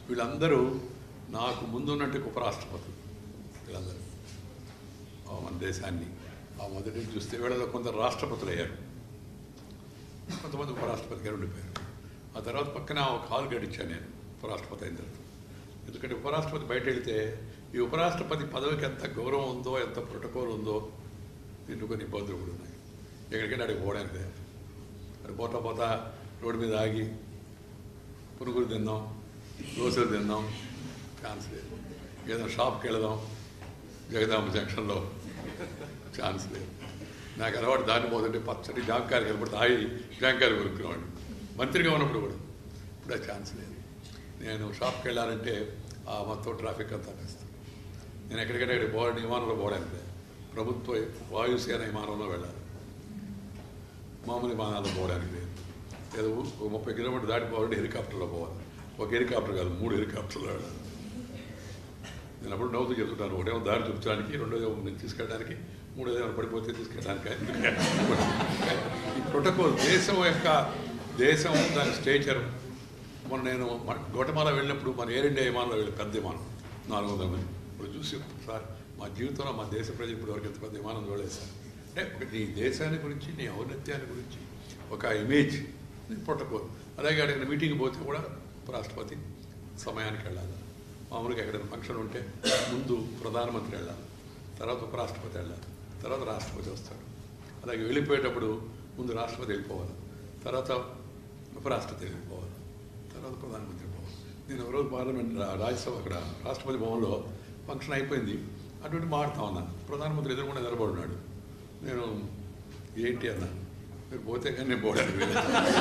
వీళ్ళందరూ నాకు ముందున్నట్టు ఉపరాష్ట్రపతులు వీళ్ళందరూ ఆ మన దేశాన్ని ఆ మొదటి నుంచి చూస్తే వీళ్ళలో కొందరు రాష్ట్రపతులు అయ్యారు కొంతమంది ఉపరాష్ట్రపతిగా ఉండిపోయారు ఆ తర్వాత పక్కన ఒక హాల్ గడిచాను నేను ఉపరాష్ట్రపతి అయిన తర్వాత ఎందుకంటే ఉపరాష్ట్రపతి బయట వెళితే ఈ ఉపరాష్ట్రపతి పదవికి ఎంత గౌరవం ఉందో ఎంత ప్రోటోకాల్ ఉందో దీంట్లో కొన్ని ఇబ్బందులు కూడా ఉన్నాయి ఎక్కడికైనా అడిగి పోవడానికి లేదు అది పోతా పోతా రోడ్డు మీద ఆగి పునుగులు తిందాం దోశలు తిందాం ఛాన్స్ లేదు ఏదైనా షాప్కి వెళదాం జగదాంబ జంక్షన్లో ఛాన్స్ లేదు నాకు అలవాటు దాన్ని పోతుంటే పచ్చడి జాంకాయలు కనపడితే ఆయి జాంకాయలు కొనుక్కునేవాడు మంత్రిగా ఉన్నప్పుడు కూడా ఇప్పుడు ఆ ఛాన్స్ లేదు నేను షాప్కి వెళ్ళాలంటే ఆ మొత్తం ట్రాఫిక్ అంతా వేస్తాను నేను ఎక్కడికైనా ఇక్కడ పోవడం విమానంలో పోవడానికి లేదు ప్రభుత్వ వాయుసేన విమానంలో వెళ్ళాలి మామూలు విమానాల్లో పోవడానికి లేదు ఏదో ఒక ముప్పై కిలోమీటర్ దాటిపోవాలంటే హెలికాప్టర్లో పోవాలి ఒక హెలికాప్టర్ కాదు మూడు హెలికాప్టర్లో వెళ్ళాలి నేను అప్పుడు నవ్వుతూ చెప్తుంటాను ఒకటేమో దారి చూపించడానికి రెండోదేమో నేను తీసుకెళ్ళడానికి మూడోదేమో పడిపోతే తీసుకెళ్ళడానికి ఎందుకంటే ఈ ప్రోటోకాల్ దేశం యొక్క దేశం దాని స్టేచర్ మొన్న నేను మ- గోటమాల వెళ్ళినప్పుడు మన ఎయిర్ ఇండియా విమానంలో వెళ్ళి పెద్ద విమానం నాలుగు వందల మంది ఇప్పుడు చూసి సార్ మా జీవితంలో మా దేశ ప్రజలు ఇప్పుడు వరకు ఎంత పెద్ద విమానం చూడలేదు సార్ అంటే ఒక నీ దేశాన్ని గురించి నీ ఔన్నత్యాన్ని గురించి ఒక ఇమేజ్ ప్రోటోకాల్ అలాగే అడిగిన మీటింగ్ పోతే కూడా రాష్ట్రపతి సమయానికి వెళ్ళాలి మామూలుగా ఎక్కడైనా ఫంక్షన్ ఉంటే ముందు ప్రధానమంత్రి వెళ్ళాలి తర్వాత ఉపరాష్ట్రపతి వెళ్ళాలి తర్వాత రాష్ట్రపతి వస్తాడు అలాగే వెళ్ళిపోయేటప్పుడు ముందు రాష్ట్రపతి వెళ్ళిపోవాలి తర్వాత ఉపరాష్ట్రపతి వెళ్ళిపోవాలి తర్వాత ప్రధానమంత్రి పోవాలి నేను ఒక రోజు పార్లమెంట్ రా- రాజ్యసభ అక్కడ రాష్ట్రపతి భవన్లో ఫంక్షన్ అయిపోయింది అటువంటి మాడుతా ఉన్నాను ప్రధానమంత్రి ఎదురుకుండా నిలబడినాడు నేను ఏంటి అన్నా మీరు పోతే కానీ నేను పోవడానికి లేదు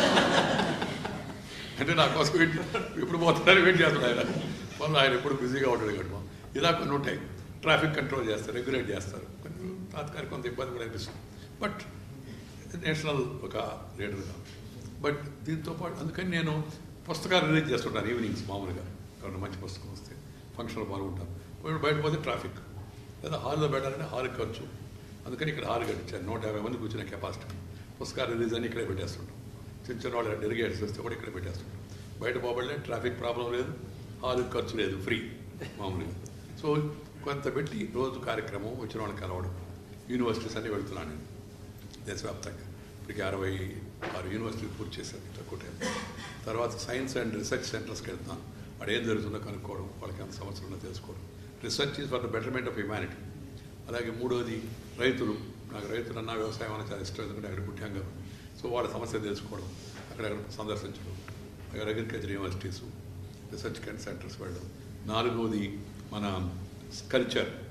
అంటే నా కోసం వెయిట్ ఇప్పుడు పోతున్నారని వెయిట్ చేస్తాడు ఆయన వాళ్ళు ఆయన ఎప్పుడు బిజీగా ఉంటాడు కట్టుకో ఇలా కొన్ని ఉంటాయి ట్రాఫిక్ కంట్రోల్ చేస్తారు రెగ్యులేట్ చేస్తారు కొన్ని తాత్కాలిక కొంత ఇబ్బంది కూడా అనిపిస్తుంది బట్ నేషనల్ ఒక లీడర్గా బట్ దీంతో పాటు అందుకని నేను పుస్తకాలు రిలీజ్ చేస్తుంటాను ఈవినింగ్స్ మామూలుగా ఎవరైనా మంచి పుస్తకం వస్తే ఫంక్షన్లో పాల్గొంటాను ఇప్పుడు బయట పోతే ట్రాఫిక్ లేదా హాల్లో పెట్టాలంటే హాల్ ఖర్చు అందుకని ఇక్కడ హాల్ కట్టించాను నూట యాభై మంది కూర్చునే కెపాసిటీ పుస్తకాలు రిలీజ్ అని ఇక్కడే పెట్టేస్తుంటాం చిన్న చిన్న వాళ్ళు డెలిగేట్స్ వస్తే కూడా ఇక్కడే పెట్టేస్తుంటాం బయట పోబడలే ట్రాఫిక్ ప్రాబ్లం లేదు హాల్ ఖర్చు లేదు ఫ్రీ మామూలుగా సో కొంత పెట్టి రోజు కార్యక్రమం వచ్చిన వాళ్ళకి కలవడం యూనివర్సిటీస్ అన్నీ వెళ్తున్నాను నేను దేశవ్యాప్తంగా ఇప్పటికి అరవై ఆరు యూనివర్సిటీలు పూర్తి చేశాను తక్కువ టైం తర్వాత సైన్స్ అండ్ రీసెర్చ్ సెంటర్స్కి వెళ్తున్నాను అక్కడ ఏం జరుగుతుందో కనుక్కోవడం వాళ్ళకి ఎంత సమస్యలు ఉందో తెలుసుకోవడం research is for the betterment of humanity అలాగే మూడోది రైతులు నాకు రైతులు అన్న వ్యవసాయం అన్న చాలా ఇష్టం ఎందుకంటే అక్కడ పుట్టాం కదా సో వాళ్ళ సమస్య తెలుసుకోవడం అక్కడక్కడ సందర్శించడం అక్కడ అగ్రికల్చర్ యూనివర్సిటీస్ రీసెర్చ్ సెంటర్స్ వెళ్ళడం నాలుగోది మన కల్చర్